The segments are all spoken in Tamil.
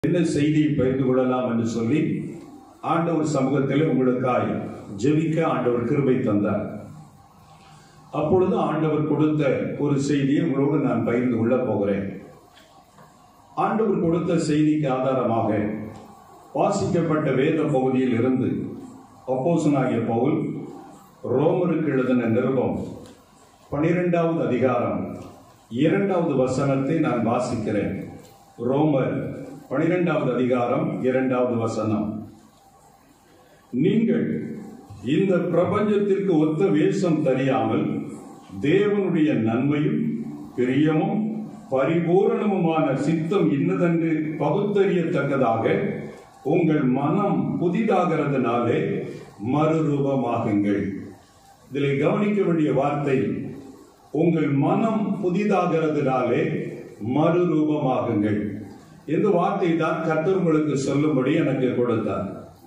என்ன செய்தியை பகிர்ந்து கொள்ளலாம் என்று சொல்லி ஆண்டவர் சமூகத்தில் உங்களுக்காய் ஜெபிக்க ஆண்டவர் கிருபை தந்தார் அப்பொழுது ஆண்டவர் கொடுத்த ஒரு செய்தியை உங்களோடு நான் பகிர்ந்து கொள்ள போகிறேன் ஆண்டவர் கொடுத்த செய்திக்கு ஆதாரமாக வாசிக்கப்பட்ட வேத பகுதியில் இருந்து அப்போசனாகிய பவுல் ரோமருக்கு எழுதின நிருபம் பனிரெண்டாவது அதிகாரம் இரண்டாவது வசனத்தை நான் வாசிக்கிறேன் ரோமர் பனிரெண்டாவது அதிகாரம் இரண்டாவது வசனம் நீங்கள் இந்த பிரபஞ்சத்திற்கு ஒத்த வேஷம் தெரியாமல் தேவனுடைய நன்மையும் பிரியமும் பரிபூரணமுமான சித்தம் இன்னதென்று பகுத்தறியத்தக்கதாக உங்கள் மனம் புதிதாகிறதுனாலே மறுரூபமாகுங்கள் இதில் கவனிக்க வேண்டிய வார்த்தை உங்கள் மனம் புதிதாகிறதுனாலே மறுரூபமாகுங்கள் இந்த வார்த்தை தான் கர்த்தர் உங்களுக்கு சொல்லும்படி எனக்கு கொடுத்தார்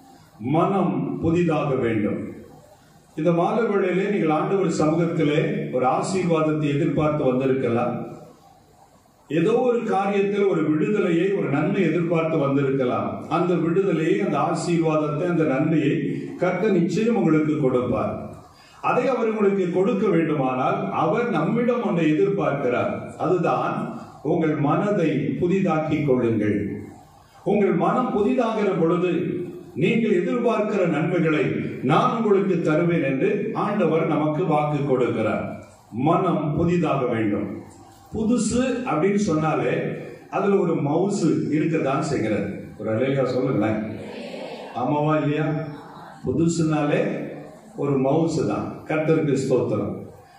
மனம் புதிதாக வேண்டும் இந்த மாலை வேளையிலே நீங்கள் ஆண்டவர் சமூகத்திலே ஒரு ஆசீர்வாதத்தை எதிர்பார்த்து வந்திருக்கலாம் ஏதோ ஒரு காரியத்தில் ஒரு விடுதலையை ஒரு நன்மை எதிர்பார்த்து வந்திருக்கலாம் அந்த விடுதலையை அந்த ஆசீர்வாதத்தை அந்த நன்மையை கர்த்த நிச்சயம் உங்களுக்கு கொடுப்பார் அதை அவர் உங்களுக்கு கொடுக்க வேண்டுமானால் அவர் நம்மிடம் ஒன்றை எதிர்பார்க்கிறார் அதுதான் உங்கள் மனதை புதிதாக்கி கொள்ளுங்கள் உங்கள் மனம் புதிதாகிற பொழுது நீங்கள் எதிர்பார்க்கிற நன்மைகளை நான் உங்களுக்கு தருவேன் என்று ஆண்டவர் நமக்கு வாக்கு கொடுக்கிறார் மனம் புதிதாக வேண்டும் புதுசு அப்படின்னு சொன்னாலே அதுல ஒரு மவுசு இருக்கதான் செய்கிறது ஒரு அலேகா சொல்லுங்களேன் ஆமாவா இல்லையா புதுசுனாலே ஒரு மவுசு தான் கர்த்தருக்கு ஸ்தோத்திரம்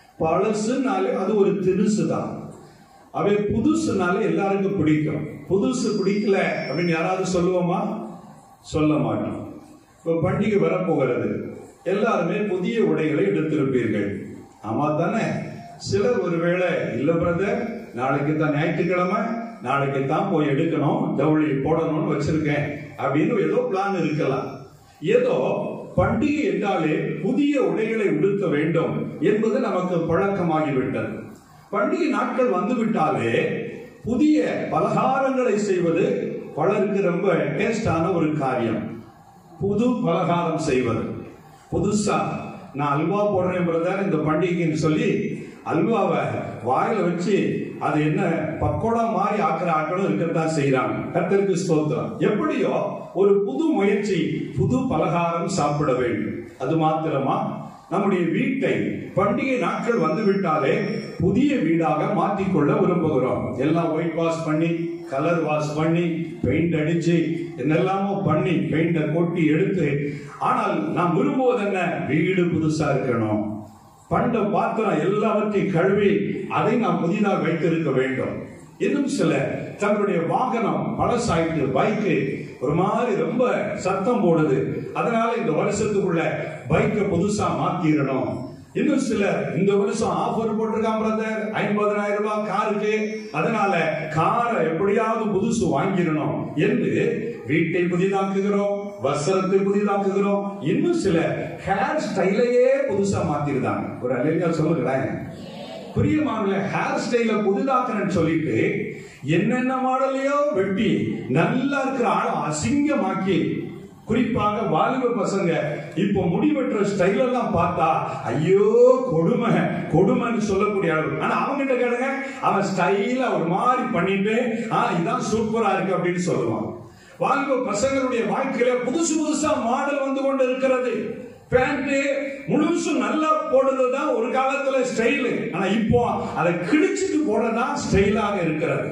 பழசுனாலே அது ஒரு திருசு தான் அவை புதுசுனாலே எல்லாருக்கும் பிடிக்கும் புதுசு பிடிக்கல அப்படின்னு யாராவது சொல்லுவோமா சொல்ல மாட்டோம் இப்போ பண்டிகை வரப்போகிறது எல்லாருமே புதிய உடைகளை எடுத்திருப்பீர்கள் ஆமா தானே சிலர் ஒருவேளை இல்ல பிரதர் நாளைக்கு தான் ஞாயிற்றுக்கிழமை நாளைக்கு தான் போய் எடுக்கணும் ஜவுளி போடணும்னு வச்சிருக்கேன் அப்படின்னு ஏதோ பிளான் இருக்கலாம் ஏதோ பண்டிகை என்றாலே புதிய உடைகளை உடுத்த வேண்டும் என்பது நமக்கு பழக்கமாகிவிட்டது பண்டிகை நாட்கள் வந்துவிட்டாலே புதிய பலகாரங்களை செய்வது பலருக்கு ரொம்ப டேஸ்டான ஒரு காரியம் புது பலகாரம் செய்வது புதுசா நான் அல்வா போடுறேன் பிரதர் இந்த பண்டிகைன்னு சொல்லி அல்வாவை வாயில வச்சு அது என்ன பக்கோடா மாதிரி ஆக்கிற ஆக்களும் இருக்கத்தான் செய்யறாங்க கர்த்தருக்கு ஸ்தோத்திரம் எப்படியோ ஒரு புது முயற்சி புது பலகாரம் சாப்பிட வேண்டும் அது மாத்திரமா நம்முடைய வீட்டை பண்டிகை நாட்கள் வந்து விட்டாலே புதிய வீடாக மாற்றிக்கொள்ள விரும்புகிறோம் எல்லாம் ஒயிட் வாஷ் பண்ணி கலர் வாஷ் பண்ணி பெயிண்ட் அடிச்சு என்னெல்லாமோ பண்ணி பெயிண்ட கொட்டி எடுத்து ஆனால் நாம் விரும்புவது என்ன வீடு புதுசா இருக்கணும் பண்ட பாத்திரம் எல்லாவற்றையும் கழுவி அதை நாம் புதிதாக வைத்திருக்க வேண்டும் இன்னும் சில தங்களுடைய வாகனம் பழசாயிட்டு பைக்கு ஒரு மாதிரி ரொம்ப சத்தம் போடுது அதனால இந்த வருஷத்துக்குள்ள பைக்கை புதுசா மாத்திரணும் இன்னும் சிலர் இந்த வருஷம் ஆஃபர் போட்டிருக்கான் பிரதர் ஐம்பதனாயிரம் ரூபாய் காருக்கு அதனால காரை எப்படியாவது புதுசு வாங்கிடணும் என்று வீட்டை புதிதாக்குகிறோம் வஸ்திரத்தை புதிதாக்குகிறோம் இன்னும் சில ஹேர் ஸ்டைலையே புதுசா மாத்திருந்தாங்க ஒரு அலையா சொல்லுங்களேன் பிரியமானல ஹேர் ஸ்டைல புதிதாக்குறேன்னு சொல்லிட்டு என்னென்ன மாடலையோ வெட்டி நல்லா இருக்கிற ஆளை அசிங்கமாக்கி குறிப்பாக வாலிப பசங்க இப்போ முடிவெட்டுற ஸ்டைல் எல்லாம் பார்த்தா ஐயோ கொடுமை கொடுமைன்னு சொல்லக்கூடிய அளவு ஆனா அவங்கிட்ட கேளுங்க அவன் ஸ்டைலா ஒரு மாதிரி பண்ணிட்டு ஆ இதான் சூப்பரா இருக்கு அப்படின்னு சொல்லுவான் வாலிப பசங்களுடைய வாழ்க்கையில புதுசு புதுசா மாடல் வந்து கொண்டு இருக்கிறது பேண்ட் முழுசும் நல்லா போடுறதுதான் ஒரு காலத்துல ஸ்டைலு ஆனா இப்போ அதை கிழிச்சிட்டு போடுறதுதான் ஸ்டைலாக இருக்கிறது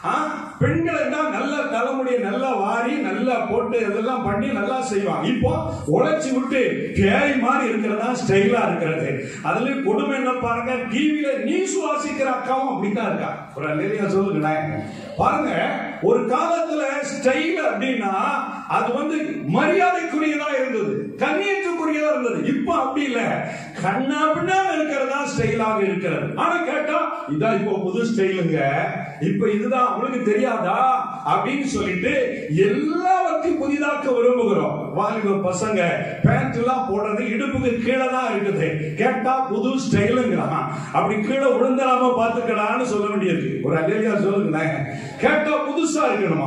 பெண்கள் தான் நல்ல தலைமுடியை நல்லா வாரி நல்லா போட்டு இதெல்லாம் பண்ணி நல்லா செய்வாங்க இப்போ உழைச்சி விட்டு பேய் மாதிரி இருக்கிறதா ஸ்டைலா இருக்கிறது அதுல கொடுமை என்ன பாருங்க டிவில நியூஸ் வாசிக்கிற அக்காவும் அப்படித்தான் இருக்கா ஒரு நிறைய சொல்லுங்களேன் பாருங்க ஒரு காலத்துல ஸ்டைல் அப்படின்னா அது வந்து மரியாதைக்குரியதா இருந்தது கண்ணியத்துக்குரியதா இருந்தது இப்ப அப்படி இல்ல கண்ணா பின்னா இருக்கிறதா ஸ்டைலாக இருக்கிறது ஆனா கேட்டா இதான் இப்போ புது ஸ்டைலுங்க இப்ப இதுதான் உங்களுக்கு தெரியாதா அப்படின்னு சொல்லிட்டு எல்லாவற்றையும் புதிதாக்க விரும்புகிறோம் வாலிப பசங்க பேண்ட் எல்லாம் போடுறது இடுப்புக்கு கீழே தான் இருக்குது கேட்டா புது ஸ்டைலுங்கிறான் அப்படி கீழே விழுந்துடாம பாத்துக்கடான்னு சொல்ல வேண்டியிருக்கு ஒரு அலேலியா சொல்லுங்க கேட்டா புதுசா இருக்கணுமா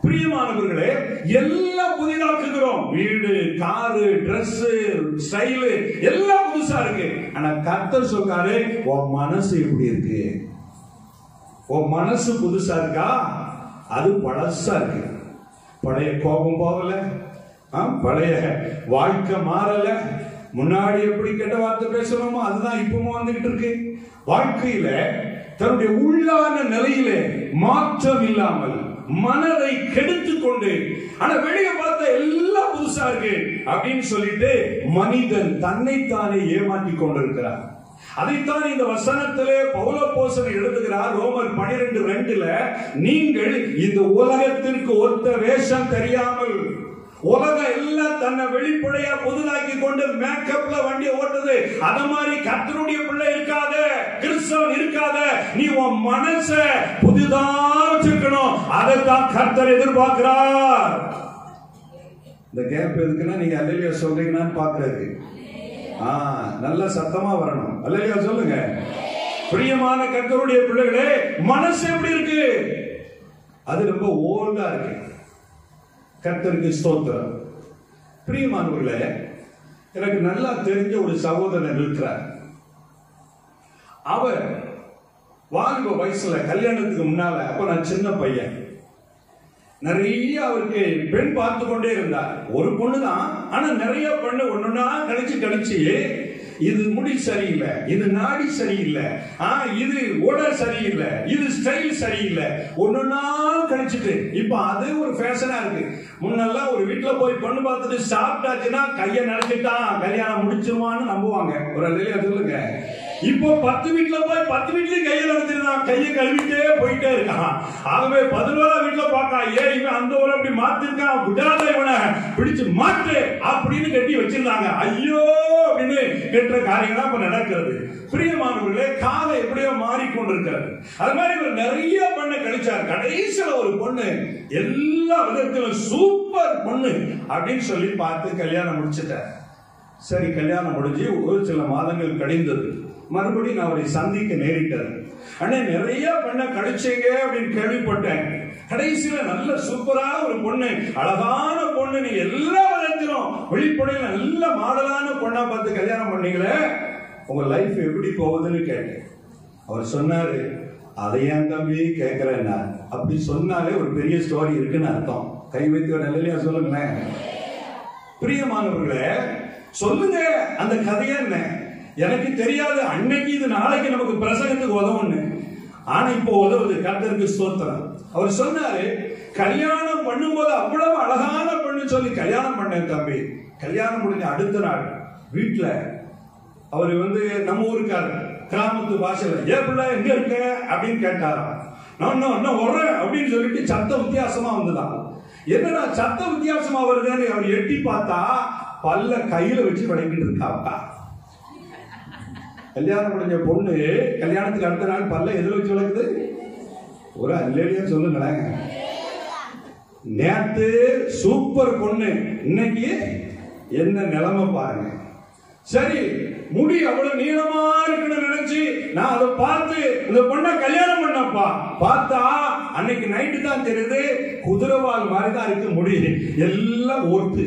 பிரியமானவர்களே எல்லாம் புதிதாக்குகிறோம் வீடு காரு Dress ஸ்டைலு எல்லாம் புதுசா இருக்கு ஆனா கர்த்தர் சொல்றாரு உன் மனசு எப்படி இருக்கு உன் மனசு புதுசா இருக்கா அது பழசா இருக்கு பழைய கோபம் போகல ஆ, பழைய வாழ்க்கை மாறல முன்னாடி எப்படி கெட்ட வார்த்தை பேசணுமோ அதுதான் இப்பவும் வந்துகிட்டு இருக்கு வாழ்க்கையில தன்னுடைய உள்ளான நிலையிலே மாற்றம் இல்லாமல் மனதை கெடுத்து கொண்டு ஆனா வெளியே பார்த்தா எல்லாம் புதுசா இருக்கு அப்படின்னு சொல்லிட்டு மனிதன் தன்னைத்தானே ஏமாற்றிக் கொண்டிருக்கிறார் அதைத்தான் இந்த வசனத்திலே பவுல போசன் எழுதுகிறார் ரோமர் பனிரெண்டு ரெண்டுல நீங்கள் இந்த உலகத்திற்கு ஒத்த வேஷம் தெரியாமல் உலகம் எல்லாம் தன்னை வெளிப்படையா புதுதாக்கி கொண்டு மேக்கப்ல வண்டி ஓட்டுது அத மாதிரி கர்த்தருடைய பிள்ளை இருக்காத கிறிஸ்தவன் இருக்காத நீ உன் மனச புதிதா வச்சிருக்கணும் அதைத்தான் கர்த்தர் எதிர்பார்க்கிறார் இந்த கேப் எதுக்குன்னா நீங்க அல்லையா சொல்றீங்கன்னு பாக்குறதுக்கு ஆ நல்ல சத்தமா வரணும் அல்லையா சொல்லுங்க பிரியமான கர்த்தருடைய பிள்ளைகளே மனசு எப்படி இருக்கு அது ரொம்ப ஓல்டா இருக்கு கர்த்தருக்கு ஸ்தோத்திரம் பிரியமானவர்களே எனக்கு நல்லா தெரிஞ்ச ஒரு சகோதரன் இருக்கிறார் அவர் வாலிப வயசுல கல்யாணத்துக்கு முன்னால அப்ப நான் சின்ன பையன் நிறைய அவருக்கு பெண் பார்த்து கொண்டே இருந்தார் ஒரு பொண்ணு தான் ஆனா நிறைய பெண்ணு ஒண்ணுன்னா கழிச்சு கழிச்சு இது முடி சரியில்லை இது நாடி சரியில்லை ஆ இது உடை சரியில்லை இது ஸ்டைல் சரியில்லை ஒண்ணுன்னா கழிச்சிட்டு இப்ப அது ஒரு ஃபேஷனா இருக்கு முன்னெல்லாம் ஒரு வீட்டுல போய் பொண்ணு பார்த்துட்டு சாப்பிட்டாச்சுன்னா கையை நினைச்சிட்டான் கல்யாணம் முடிச்சிருவான்னு நம்புவாங்க ஒரு இல்லையா சொல்லுங்க இப்போ பத்து வீட்டுல போய் பத்து வீட்லயும் கையை நடத்திருந்தான் கையை கழுவிட்டே போயிட்டே இருக்கான் ஆகவே பதினோரா வீட்டுல பாக்கா ஏ இவன் அந்த ஊரை அப்படி மாத்திருக்கான் விடாத இவனை பிடிச்சு மாட்டு அப்படின்னு கட்டி வச்சிருந்தாங்க ஐயோ அப்படின்னு கேட்ட காரியங்களா இப்ப நடக்கிறது பிரியமானவர்களே காலம் எப்படியோ மாறிக்கொண்டிருக்கிறது அது மாதிரி இவர் நிறைய பொண்ணை கழிச்சார் கடைசியில ஒரு பொண்ணு எல்லா விதத்திலும் சூப்பர் பொண்ணு அப்படின்னு சொல்லி பார்த்து கல்யாணம் முடிச்சிட்டார் சரி கல்யாணம் முடிஞ்சு ஒரு சில மாதங்கள் கழிந்தது மறுபடியும் நான் அவரை சந்திக்க நேரிட்டது அண்ணே நிறைய பெண்ணை கழிச்சீங்க அப்படின்னு கேள்விப்பட்டேன் கடைசியில நல்ல சூப்பரா ஒரு பொண்ணு அழகான பொண்ணு நீ எல்லா விதத்திலும் வெளிப்படையில நல்ல மாடலான பொண்ணா பார்த்து கல்யாணம் பண்ணீங்களே உங்க லைஃப் எப்படி போகுதுன்னு கேட்டேன் அவர் சொன்னாரு அதை ஏன் தம்பி கேட்கிறேன்னா அப்படி சொன்னாலே ஒரு பெரிய ஸ்டோரி இருக்குன்னு அர்த்தம் கை வைத்து நல்லையா சொல்லுங்களேன் பிரியமானவர்களே சொல்லுங்க அந்த கதையா என்ன எனக்கு தெரியாது அன்னைக்கு இது நாளைக்கு நமக்கு பிரசங்கத்துக்கு உதவுன்னு ஆனா இப்போ உதவுது கர்த்தருக்கு ஸ்தோத்திரம் அவர் சொன்னாரு கல்யாணம் பண்ணும்போது அவ்வளவு அழகான பொண்ணு சொல்லி கல்யாணம் பண்ணேன் தம்பி கல்யாணம் முடிஞ்ச அடுத்த நாள் வீட்டுல அவர் வந்து நம்ம ஊருக்காரர் கிராமத்து பாஷையில ஏ பிள்ளை எங்க இருக்க அப்படின்னு கேட்டாராம் நான் இன்னும் இன்னும் வர்றேன் அப்படின்னு சொல்லிட்டு சத்தம் வித்தியாசமா வந்துதான் என்னடா சத்தம் வித்தியாசமா வருதுன்னு அவர் எட்டி பார்த்தா பல்ல கையில வச்சு விளங்கிட்டு இருக்காப்பா கல்யாணம் முடிஞ்ச பொண்ணு கல்யாணத்துக்கு அடுத்த நாள் பல்ல எதுல வச்சு விளக்குது ஒரு அல்லேடியா சொல்லுங்களேன் நேத்து சூப்பர் பொண்ணு இன்னைக்கு என்ன நிலைமை பாருங்க சரி முடி அவ்வளவு நீளமா இருக்குன்னு நினைச்சு நான் அதை பார்த்து இந்த பொண்ணை கல்யாணம் பண்ணப்பா பார்த்தா அன்னைக்கு நைட்டு தான் தெரியுது குதிரைவால் மாதிரி தான் இருக்கு முடி எல்லாம் ஓட்டு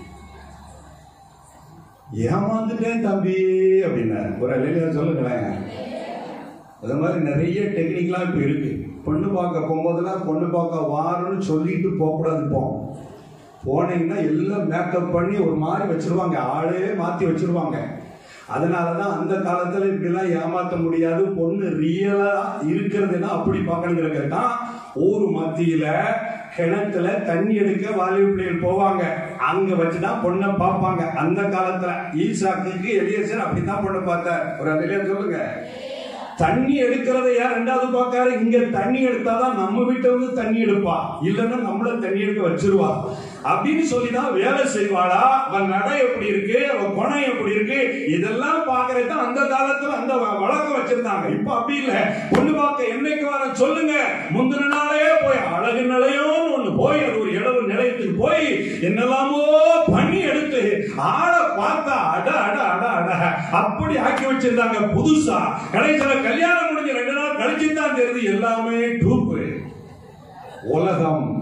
ஏமாந்துட்டேன் தம்பி அப்படின்னாரு ஒரு இல்லையா சொல்லுங்களேன் அது மாதிரி நிறைய டெக்னிக்லாம் இப்போ இருக்கு பொண்ணு பார்க்க போகும்போதெல்லாம் பொண்ணு பார்க்க வாரம்னு சொல்லிட்டு போகக்கூடாது போ போனீங்கன்னா எல்லாம் மேக்கப் பண்ணி ஒரு மாதிரி வச்சிருவாங்க ஆளே மாற்றி வச்சிருவாங்க அதனால தான் அந்த காலத்தில் இப்படிலாம் ஏமாற்ற முடியாது பொண்ணு ரியலா இருக்கிறதுனா அப்படி பார்க்கணுங்கிறது தான் ஊர் மத்தியில கிணத்துல தண்ணி எடுக்க வாலிப பிள்ளைகள் போவாங்க அங்க வச்சுதான் பொண்ணை பார்ப்பாங்க அந்த காலத்துல ஈசாக்குக்கு எலியசர் அப்படித்தான் பொண்ணை பார்த்தார் ஒரு அதிலே சொல்லுங்க தண்ணி எடுக்கிறத யார் ரெண்டாவது பார்க்காரு இங்க தண்ணி எடுத்தாதான் நம்ம வீட்டை வந்து தண்ணி எடுப்பா இல்லைன்னா நம்மள தண்ணி எடுக்க வச்சிருவா அப்படின்னு சொல்லிதான் வேலை செய்வாளா அவன் நடை எப்படி இருக்கு அவன் குணம் எப்படி இருக்கு இதெல்லாம் பாக்குறது தான் அந்த காலத்துல அந்த வ- வழக்கம் வச்சிருந்தாங்க இப்ப அப்படி இல்ல பொண்ணு பார்க்க என்னைக்கு வர சொல்லுங்க முந்தின நாளே போய் அழகு நிலையம்னு ஒண்ணு போய் அது ஒரு இடவு நிலையத்துக்கு போய் என்னெல்லாமோ பண்ணி எடுத்து ஆளை பார்த்தா அட அட அட அட அப்படி ஆக்கி வச்சிருந்தாங்க புதுசா கடைசியில கல்யாணம் முடிஞ்ச ரெண்டு நாள் கழிச்சு தான் தெரியுது எல்லாமே டூப்பு உலகம்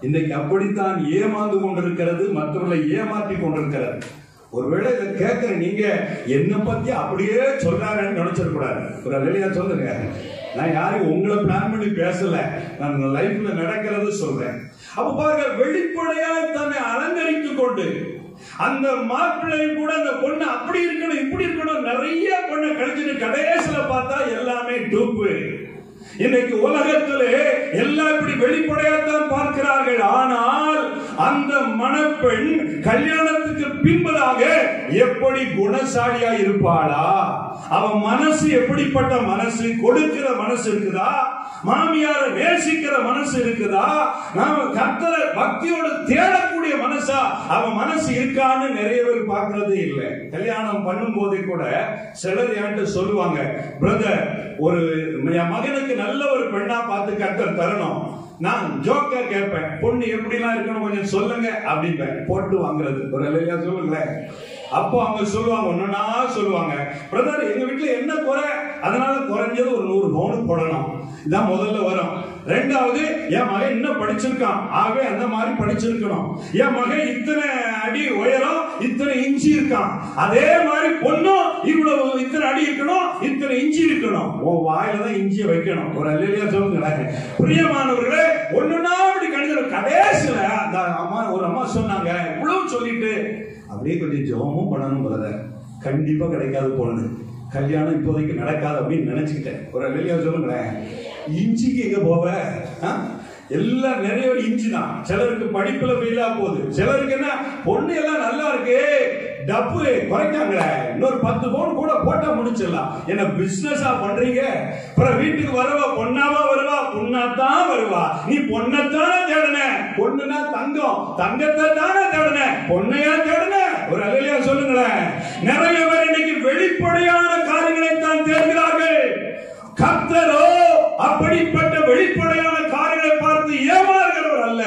இன்னைக்கு அப்படித்தான் ஏமாந்து கொண்டிருக்கிறது மற்றவர்களை ஏமாற்றி கொண்டிருக்கிறது ஒருவேளை இதை கேட்கிற நீங்க என்ன பத்தி அப்படியே சொல்றாருன்னு நினைச்சிடக்கூடாது ஒரு அலையா சொல்லுங்க நான் யாரையும் உங்களை பிளான் பண்ணி பேசல நான் லைஃப்ல நடக்கிறது சொல்றேன் அப்ப பாருங்க வெளிப்படையாக தன்னை அலங்கரித்துக் கொண்டு அந்த மாப்பிள்ளை கூட அந்த பொண்ணு அப்படி இருக்கணும் இப்படி இருக்கணும் நிறைய பொண்ணை கழிச்சுட்டு கடைசியில பார்த்தா எல்லாமே டூப்பு இன்னைக்கு உலகத்திலே எல்லாம் இப்படி வெளிப்படையாத்தான் பார்க்கிறார்கள் ஆனால் அந்த மணப்பெண் கல்யாணத்துக்கு பின்பதாக எப்படி குணசாலியா இருப்பாளா அவன் மனசு எப்படிப்பட்ட மனசு கொடுக்கிற மனசு இருக்குதா மாமியார நேசிக்கிற மனசு இருக்குதா நாம கர்த்தரை பக்தியோடு தேடக்கூடிய மனசா அவன் மனசு இருக்கான்னு நிறைய பேர் பார்க்கறதே இல்லை கல்யாணம் பண்ணும் போதே கூட சிலர் என்கிட்ட சொல்லுவாங்க பிரதர் ஒரு என் மகனுக்கு நல்ல ஒரு பெண்ணா பார்த்து கர்த்தர் தரணும் நான் ஜோக்கா கேட்பேன் பொண்ணு எப்படிலாம் இருக்கணும் கொஞ்சம் சொல்லுங்க அப்படின்பேன் போட்டு வாங்குறது ஒரு இல்லையா சொல்லுங்களேன் அப்போ அவங்க சொல்லுவாங்க ஒண்ணுனா சொல்லுவாங்க பிரதர் எங்க வீட்டுல என்ன குறை அதனால குறைஞ்சது ஒரு நூறு பவுன் போடணும் இதான் முதல்ல வரும் ரெண்டாவது என் மகன் இன்னும் படிச்சிருக்கான் ஆகவே அந்த மாதிரி படிச்சிருக்கணும் என் மகன் இத்தனை அடி உயரம் இத்தனை இன்ச்சு இருக்கான் அதே மாதிரி பொண்ணும் இவ்வளவு இத்தனை அடி இருக்கணும் இத்தனை இன்ச்சு இருக்கணும் உன் வாயில தான் இஞ்சியை வைக்கணும் ஒரு அல்லையா சொல்லுங்களேன் பிரியமானவர்களே ஒண்ணுனா அப்படி கணிதம் கடைசியில அந்த அம்மா ஒரு அம்மா சொன்னாங்க இவ்வளவு சொல்லிட்டு அப்படியே கொஞ்சம் ஜெபமும் பண்ணணும் பிரதர் கண்டிப்பா கிடைக்காது பொண்ணு கல்யாணம் இப்போதைக்கு நடக்காது அப்படின்னு நினைச்சுக்கிட்டேன் ஒரு வெளியா சொல்லுங்களேன் இஞ்சிக்கு எங்க போவ ஆ? எல்லாம் நிறைய ஒரு இஞ்சி தான் சிலருக்கு படிப்புல ஃபெயிலா போகுது சிலருக்கு என்ன பொண்ணு எல்லாம் நல்லா இருக்கு டப்பு குறைக்காங்களே இன்னொரு பத்து பவுன் கூட போட்டா முடிச்சிடலாம் என்ன பிசினஸா பண்றீங்க அப்புறம் வீட்டுக்கு வரவா பொண்ணாவா வருவா பொண்ணாத்தான் வருவா நீ பொண்ணத்தானே தேடுன பொண்ணுனா தங்கம் தங்கத்தை தானே தேடுன பொண்ணையா தேடுன ஒரு அலையியா சொல்லுங்களேன் நிறைய பேர் இன்னைக்கு வெளிப்படையான காரியங்களை தான் தேடுகிறார்கள் கர்த்தரோ அப்படிப்பட்ட வெளிப்படையான காரியங்களை பார்த்து ஏமாறுகிறவர் அல்ல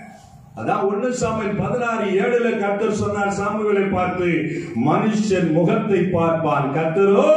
அதான் ஒண்ணு சாமுவேல் பதினாறு ஏழுல கர்த்தர் சொன்னார் சாமுவேலை பார்த்து மனுஷன் முகத்தை பார்ப்பான் கர்த்தரோ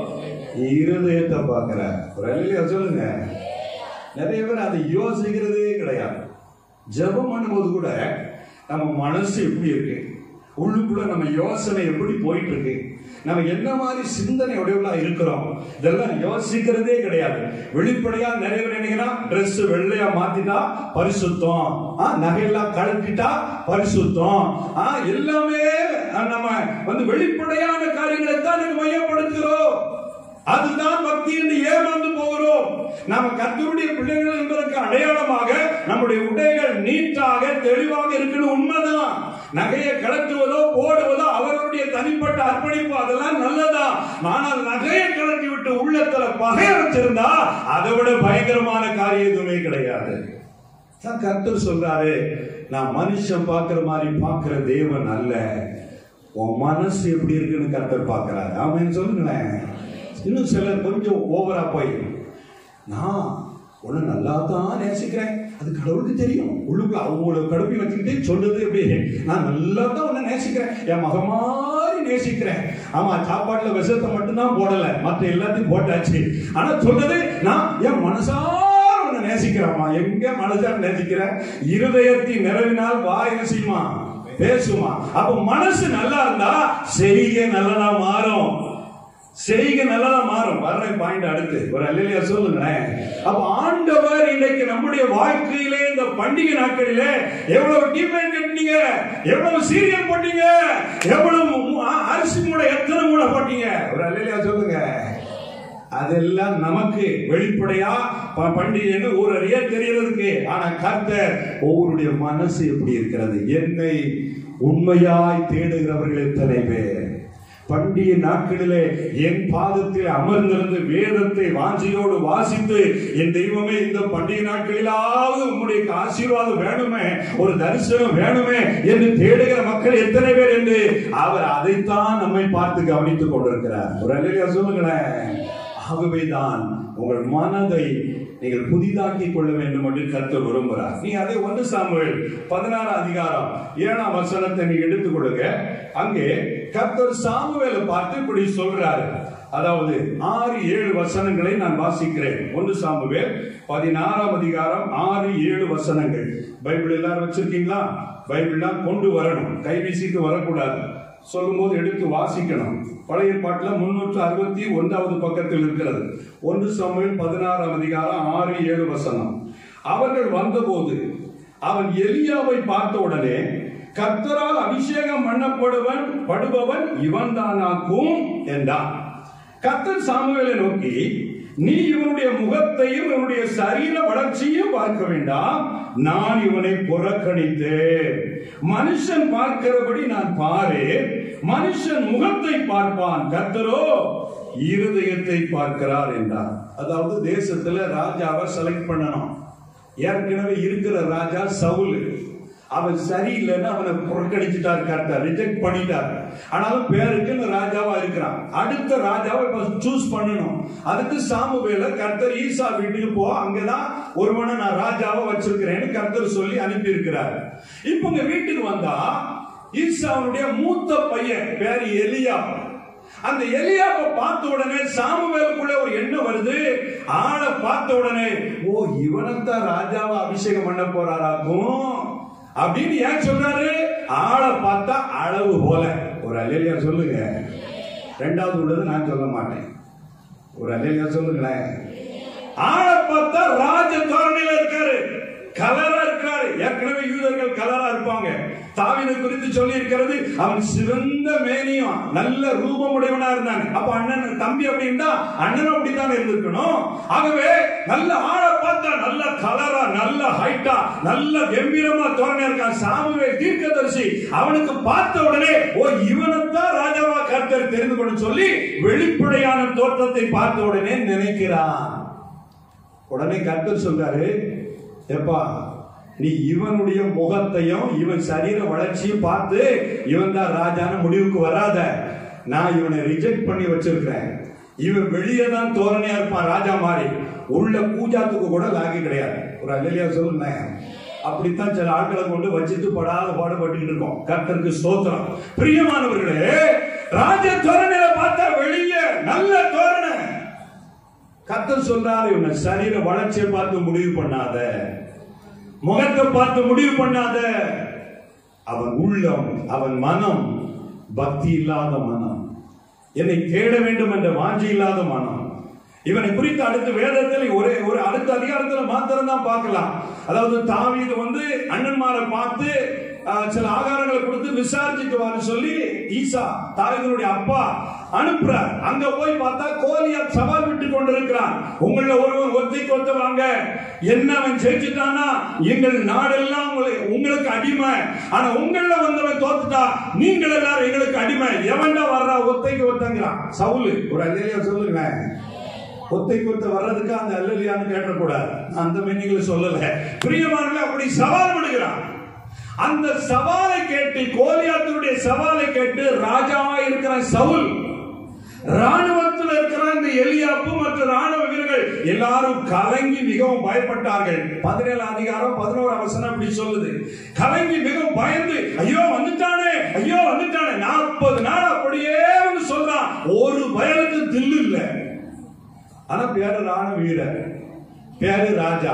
இருதயத்தை பார்க்கிறார் ஒரு அல்லையா சொல்லுங்க நிறைய பேர் அதை யோசிக்கிறதே கிடையாது ஜெபம் பண்ணும்போது கூட நம்ம மனசு எப்படி இருக்கு உள்ளுக்குள்ள நம்ம யோசனை எப்படி போயிட்டு இருக்கு நம்ம என்ன மாதிரி சிந்தனை உடையவளா இருக்கிறோம் இதெல்லாம் யோசிக்கிறதே கிடையாது வெளிப்படையா நிறைய பேர் நினைக்கிறா Dress வெள்ளையா மாத்திட்டா பரிசுத்தம் ஆ, நகையெல்லாம் கழட்டிட்டா பரிசுத்தம் ஆ, எல்லாமே ஆ, நம்ம வந்து வெளிப்படையான காரியங்களை தான் நம்ம மையப்படுத்துகிறோம் அதுதான் பக்தி என்று ஏமாந்து போகிறோம் நாம கர்த்தருடைய பிள்ளைகள் என்பதற்கு அடையாளமாக நம்முடைய உடைகள் நீட்டாக தெளிவாக இருக்கணும் உண்மைதான் நகையை கலட்டுவதோ போடுவதோ அவர்களுடைய தனிப்பட்ட அர்ப்பணிப்பு அதெல்லாம் நல்லதா ஆனால் நகையை கலட்டி விட்டு உள்ளத்துல பகை வச்சிருந்தா அதை விட பயங்கரமான காரியம் எதுவுமே கிடையாது தான் கர்த்தர் சொல்றாரு நான் மனுஷன் பார்க்கிற மாதிரி பார்க்கிற தேவன் அல்ல உன் மனசு எப்படி இருக்குன்னு கர்த்தர் பார்க்கிறாரு ஆமென் சொல்லுங்களேன் இன்னும் சிலர் கொஞ்சம் ஓவரா போய் நான் உன்னை நல்லா தான் நேசிக்கிறேன் அது கடவுளுக்கு தெரியும் உள்ளுக்குள்ள அவங்கள கடுப்பி வச்சுக்கிட்டு சொல்றது எப்படி நான் நல்லா தான் உன்னை நேசிக்கிறேன் என் மக மாதிரி நேசிக்கிறேன் ஆமா சாப்பாட்டுல விஷத்தை மட்டும்தான் போடல மற்ற எல்லாத்தையும் போட்டாச்சு ஆனா சொல்றது நான் என் மனசார உன்னை நேசிக்கிறேம்மா எங்க மனசார நேசிக்கிற இருதயத்தின் நிறவினால் வாய் என்ன செய்யுமா பேசுமா அப்ப மனசு நல்லா இருந்தா செய்ய நல்லதா மாறும் செய்க நல்லதா மாறும் வர்ற பாயிண்ட் அடுத்து ஒரு அல்லையா சொல்லுங்களேன் அப்ப ஆண்டவர் இன்னைக்கு நம்முடைய வாழ்க்கையிலே இந்த பண்டிகை நாட்களிலே எவ்வளவு டிஃபன் கட்டினீங்க எவ்வளவு சீரியல் போட்டீங்க எவ்வளவு மு- அ- அரிசி மூட எத்தனை மூட போட்டீங்க ஒரு அல்லையா சொல்லுங்க அதெல்லாம் நமக்கு வெளிப்படையா ப- பண்டிகைன்னு ஒரு அறிய தெரியறதுக்கு ஆனா கர்த்தர் ஒவ்வொருடைய மனசு எப்படி இருக்கிறது என்னை உண்மையாய் தேடுகிறவர்கள் எத்தனை பேர் பண்டிகை நாட்களிலே என் பாதத்தில் அமர்ந்திருந்து வேதத்தை வாஞ்சியோடு வாசித்து என் தெய்வமே இந்த பண்டிகை நாட்களிலாவது உம்முடைய ஆசீர்வாதம் வேணுமே ஒரு தரிசனம் வேணுமே என்று தேடுகிற மக்கள் எத்தனை பேர் என்று அவர் அதைத்தான் நம்மை பார்த்து கவனித்துக் கொண்டிருக்கிறார் ஒரு அல்லையா சொல்லுங்களேன் ஆகவேதான் உங்கள் மனதை நீங்கள் புதிதாக்கி கொள்ள வேண்டும் என்று கர்த்தர் விரும்புகிறார் நீ அதை ஒன்று சாமுவேல் பதினாறாம் அதிகாரம் ஏழாம் வசனத்தை நீ எடுத்துக்கொள்ளுங்க அங்கே கர்த்தர் சாமுவேலை பார்த்து இப்படி சொல்றாரு அதாவது ஆறு ஏழு வசனங்களை நான் வாசிக்கிறேன் ஒன்று சாமுவேல் பதினாறாம் அதிகாரம் ஆறு ஏழு வசனங்கள் பைபிள் எல்லாரும் வச்சிருக்கீங்களா பைபிள்லாம் கொண்டு வரணும் கை வீசிட்டு வரக்கூடாது சொல்லும்போது எடுத்து வாசிக்கணும் பழைய பாட்டுல முன்னூற்று அறுபத்தி ஒன்றாவது பக்கத்தில் இருக்கிறது ஒன்று சாமுவேல் பதினாறாம் அதிகாரம் ஆறு ஏழு வசனம் அவர்கள் வந்தபோது அவன் எலியாவை பார்த்த உடனே கர்த்தரால் அபிஷேகம் பண்ணப்படுவன் படுபவன் இவன் தானாக்கும் என்றான் கர்த்தர் சாமுவேலை நோக்கி நீ இவனுடைய முகத்தையும் இவனுடைய சரீர வளர்ச்சியும் பார்க்க வேண்டாம் நான் இவனை புறக்கணித்தேன் மனுஷன் பார்க்கிறபடி நான் பாரு மனுஷன் முகத்தை பார்ப்பான் கர்த்தரோ இருதயத்தை பார்க்கிறார் என்றார் அதாவது தேசத்துல ராஜாவை செலக்ட் பண்ணணும் ஏற்கனவே இருக்கிற ராஜா சவுல் அவன் சரியில்லைன்னு அவனை புறக்கணிச்சுட்டார் கர்த்தர் ரிஜெக்ட் பண்ணிட்டார் ஆனாலும் பேருக்குன்னு ராஜாவா இருக்கிறான் அடுத்த ராஜாவை இப்ப சூஸ் பண்ணணும் அதுக்கு சாமுவேல கர்த்தர் ஈசா வீட்டுக்கு போ அங்கதான் ஒருவனை நான் ராஜாவை வச்சிருக்கிறேன்னு கர்த்தர் சொல்லி அனுப்பி இருக்கிறார் இப்ப உங்க வீட்டுக்கு வந்தா ஈசாவுடைய மூத்த பையன் பேர் எலியா அந்த எலியாவை பார்த்த உடனே சாமுவேலுக்குள்ள ஒரு எண்ணம் வருது ஆளை பார்த்த உடனே ஓ இவனைத்தான் ராஜாவை அபிஷேகம் பண்ண போறாராக்கும் அப்படின்னு ஏன் சொல்றாரு ஆளை பார்த்தா அளவு போல ஒரு அலேலியா சொல்லுங்க ரெண்டாவது உள்ளது நான் சொல்ல மாட்டேன் ஒரு அலேலியா சொல்லுங்களேன் ஆளை பார்த்தா ராஜ தோரணையில இருக்காரு கலரா இருக்கிறாரு ஏற்கனவே யூதர்கள் கலரா இருப்பாங்க தாவிதை குறித்து சொல்லி இருக்கிறது அவன் சிறந்த மேனியும் நல்ல ரூபம் உடையவனா இருந்தாங்க அப்ப அண்ணன் தம்பி அப்படின்னா அண்ணனும் அப்படித்தான் இருந்திருக்கணும் ஆகவே நல்ல ஆளை பார்த்தா நல்ல கலரா நல்ல ஹைட்டா நல்ல கம்பீரமா தோரணை இருக்கான் சாமுவே தீர்க்கதரிசி அவனுக்கு பார்த்த உடனே ஓ இவனைத்தான் ராஜாவா கர்த்தர் தெரிந்து கொண்டு சொல்லி வெளிப்படையான தோற்றத்தை பார்த்த உடனே நினைக்கிறான் உடனே கர்த்தர் சொல்றாரு எப்பா நீ இவனுடைய முகத்தையும் இவன் சரீர வளர்ச்சியும் பார்த்து இவன் தான் ராஜான முடிவுக்கு வராத நான் இவனை ரிஜெக்ட் பண்ணி வச்சிருக்கிறேன் இவன் வெளியே தான் தோரணையா இருப்பான் ராஜா மாதிரி உள்ள பூஜாத்துக்கு கூட லாகி கிடையாது ஒரு அல்லையா சொல்லுங்க அப்படித்தான் சில ஆட்களை கொண்டு வச்சுட்டு படாத பாடுபட்டு இருக்கோம் கர்த்தருக்கு ஸ்தோத்திரம் பிரியமானவர்களே ராஜ தோரணையில பார்த்தா வெளியே நல்ல தோரணை கர்த்தர் சொல்றாரு இவனை சரீர வளர்ச்சியை பார்த்து முடிவு பண்ணாத முகத்தை பார்த்து முடிவு பண்ணாத அவன் உள்ளம் அவன் மனம் பக்தி இல்லாத மனம் என்னை தேட வேண்டும் என்ற வாஞ்சி இல்லாத மனம் இவனை குறித்து அடுத்த வேதத்தில் ஒரே ஒரு அடுத்த அதிகாரத்துல மாத்திரம் தான் பார்க்கலாம் அதாவது தாவீது வந்து அண்ணன்மாரை பார்த்து ஆஹ், சில ஆகாரங்களை கொடுத்து விசாரிச்சுட்டு வான்னு சொல்லி ஈசா தாவீதுடைய அப்பா அனுப்புறார் அங்க போய் பார்த்தா கோலியா சவால் விட்டு கொண்டிருக்கிறான் உங்கள ஒருவன் ஒத்தைக்கு ஒத்த வாங்க என்ன அவன் ஜெயிச்சுட்டானா எங்கள் நாடெல்லாம் உங்களை உங்களுக்கு அடிமை ஆனா உங்கள வந்தவன் தோத்துட்டா நீங்கள் எல்லாரும் எங்களுக்கு அடிமை எவன்டா வர்றா ஒத்தைக்கு ஒத்தங்கிறான் சவுலு ஒரு அல்லையா சொல்லுங்க ஒத்தை கொத்த வர்றதுக்கு அந்த அல்லலியான்னு கேட்டக்கூடாது அந்த மென்னிகளை சொல்லல பிரியமானவர்களே அப்படி சவால் விடுகிறான் அந்த சவாலை கேட்டு கோலியாத்தினுடைய சவாலை கேட்டு ராஜாவா இருக்கிற சவுல் ராணுவத்தில் இருக்கிற இந்த எலியாப்பு மற்ற ராணுவ வீரர்கள் எல்லாரும் கலங்கி மிகவும் பயப்பட்டார்கள் பதினேழு அதிகாரம் பதினோரு அவசரம் அப்படி சொல்லுது கலங்கி மிகவும் பயந்து ஐயோ வந்துட்டானே ஐயோ வந்துட்டானே நாற்பது நாள் அப்படியே வந்து சொல்றான் ஒரு பயலுக்கு தில்லு இல்லை ஆனா பேரு ராணுவ வீரர் பேரு ராஜா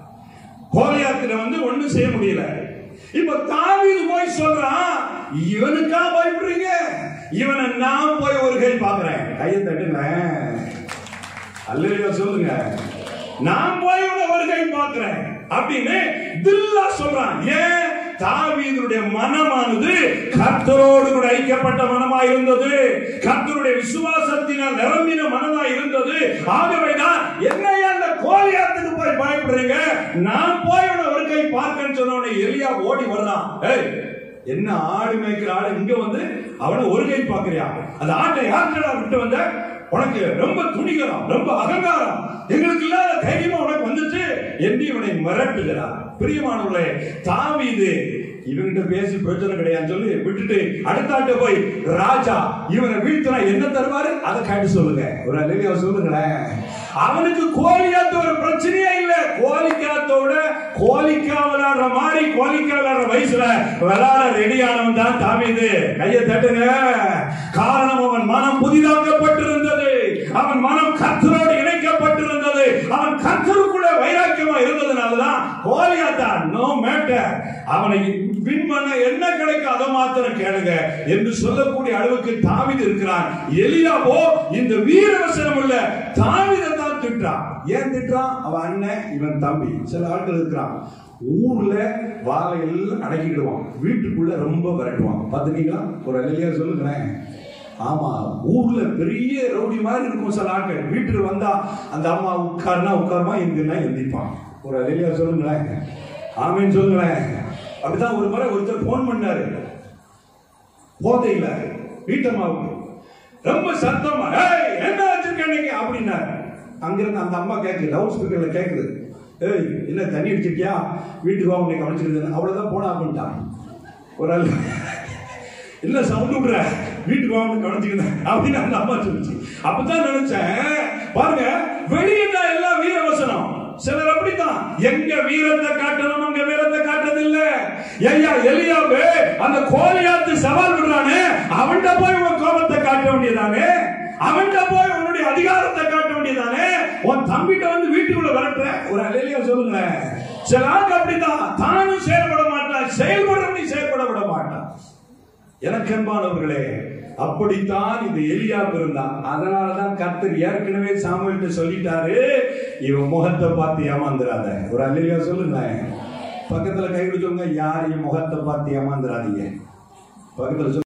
கோலியாத்துல வந்து ஒண்ணும் செய்ய முடியல இப்ப தாவீது போய் சொல்றான் இவனுக்கா பயப்படுறீங்க இவனை நான் போய் ஒரு கை பாக்குறேன் கையை தட்டுங்க அல்லையா சொல்லுங்க நான் போய் இவனை ஒரு கை பாக்குறேன் அப்படின்னு தில்லா சொல்றான் ஏன் தாவீதுடைய மனமானது கர்த்தரோடு கூட ஐக்கியப்பட்ட மனமா இருந்தது கர்த்தருடைய விசுவாசத்தினால் நிரம்பின மனமா இருந்தது ஆகவேதான் என்னையா அந்த கோலியாத்துக்கு போய் பயப்படுறீங்க நான் போய் உன்னை ஒரு கை பார்க்கன்னு சொன்ன உடனே எலியா ஓடி வர்றான் ஏய் என்ன ஆடு மேய்க்கிற ஆடு இங்க வந்து அவனை ஒரு கை பாக்குறியா அந்த ஆட்டை யார்கிட்ட விட்டு வந்த உனக்கு ரொம்ப துணிகரம் ரொம்ப அகங்காரம் எங்களுக்கு இல்லாத தைரியமா உனக்கு வந்துச்சு என்று இவனை மிரட்டுகிறார் பிரியமானவர்களே தாவீது இவன்கிட்ட பேசி பிரச்சனை கிடையாதுன்னு சொல்லி விட்டுட்டு அடுத்தாட்ட போய் ராஜா இவனை வீழ்த்தினா என்ன தருவாரு அதை காட்டி சொல்லுங்க ஒரு அலையா சொல்லுங்களேன் அவனுக்கு கோலியாத்த ஒரு பிரச்சனையே இல்ல கோலிக்காத்தோட கோலிக்கா விளையாடுற மாதிரி கோலிக்கா விளையாடுற வயசுல விளையாட ரெடியானவன் தான் தாவீது கையை தட்டுங்க காரணம் அவன் மனம் புதிதாக்கப்பட்டிருந்தது அவன் மனம் கர்த்தரோடு இணைக்கப்பட்டிருந்தது அவன் கர்த்தருக்குள்ள வைராக்கியமா இருந்ததுனாலதான் கோலியாத்தா நோ மேட்டர் அவனை வின் பண்ண என்ன கிடைக்கும் அதை மாத்திரம் கேளுங்க என்று சொல்லக்கூடிய அளவுக்கு தாவிது இருக்கிறான் எலியாவோ இந்த வீரவசனம் உள்ள தாவிதை தான் திட்டான் ஏன் திட்டான் அவன் அண்ணன் இவன் தம்பி சில ஆட்கள் இருக்கிறான் ஊர்ல வாழை எல்லாம் அடக்கிடுவான் வீட்டுக்குள்ள ரொம்ப விரட்டுவான் பாத்துட்டீங்களா ஒரு அலையா சொல்லுங்களேன் ஆமா ஊர்ல பெரிய ரவுடி மாதிரி இருக்கும் சில ஆட்கள் வீட்டுக்கு வந்தா அந்த அம்மா உட்கார்னா உட்காருமா எங்கன்னா எந்திப்பான் ஒரு அலையா சொல்லுங்களேன் ஆமேன்னு சொல்லுங்களேன் அப்படிதான் ஒரு முறை ஒருத்தர் போன் பண்ணாரு போதையில வீட்டம்மாவுக்கு ரொம்ப சத்தமா ஏய் என்ன வச்சிருக்க நீங்க அப்படின்னாரு அங்கிருந்து அந்த அம்மா கேட்குது லவுட் ஸ்பீக்கர்ல கேட்குது ஏய் என்ன தண்ணி அடிச்சிருக்கியா வீட்டுக்கு வா உன்னை கவனிச்சிருந்தேன் அவ்வளவுதான் போனா அப்படின்ட்டான் ஒரு ஆள் இல்ல சவுண்ட் விடுற வீட்டுக்கு வா உன்னை கவனிச்சுக்கிறேன் அப்படின்னு அந்த அம்மா சொல்லுச்சு அப்பதான் நினைச்சேன் பாருங்க வெளியே தான் எல்லாம் வீரவசனம் சிலர் அப்படித்தான் எங்க வீரத்தை காட்டணும் அங்க வீரத்தை காட்டுறது இல்ல ஐயா எலியாவே அந்த கோலியாத்து சவால் விடுறானே அவன்கிட்ட போய் உன் கோபத்தை காட்ட வேண்டியதானே அவன்கிட்ட போய் உன்னுடைய அதிகாரத்தை காட்ட வேண்டியதானே உன் தம்பிட்ட வந்து வீட்டுக்குள்ள விரட்டுற ஒரு அலையிலியா சொல்லுங்களேன் சில ஆளுக்கு அப்படித்தான் தானும் செயல்பட மாட்டான் செயல்படுறவனை செயல்பட விட மாட்டான் எனக்கு அன்பானவர்களே அப்படித்தான் இந்த எலியா இருந்தான் அதனாலதான் கர்த்தர் ஏற்கனவே சாமுவேல்கிட்ட சொல்லிட்டாரு இவன் முகத்தை பார்த்து ஏமாந்துடாத ஒரு அல்லையா சொல்லுங்க பக்கத்துல கை பிடிச்சவங்க யாரையும் முகத்தை பார்த்து ஏமாந்துடாதீங்க பக்கத்துல சொல்லு.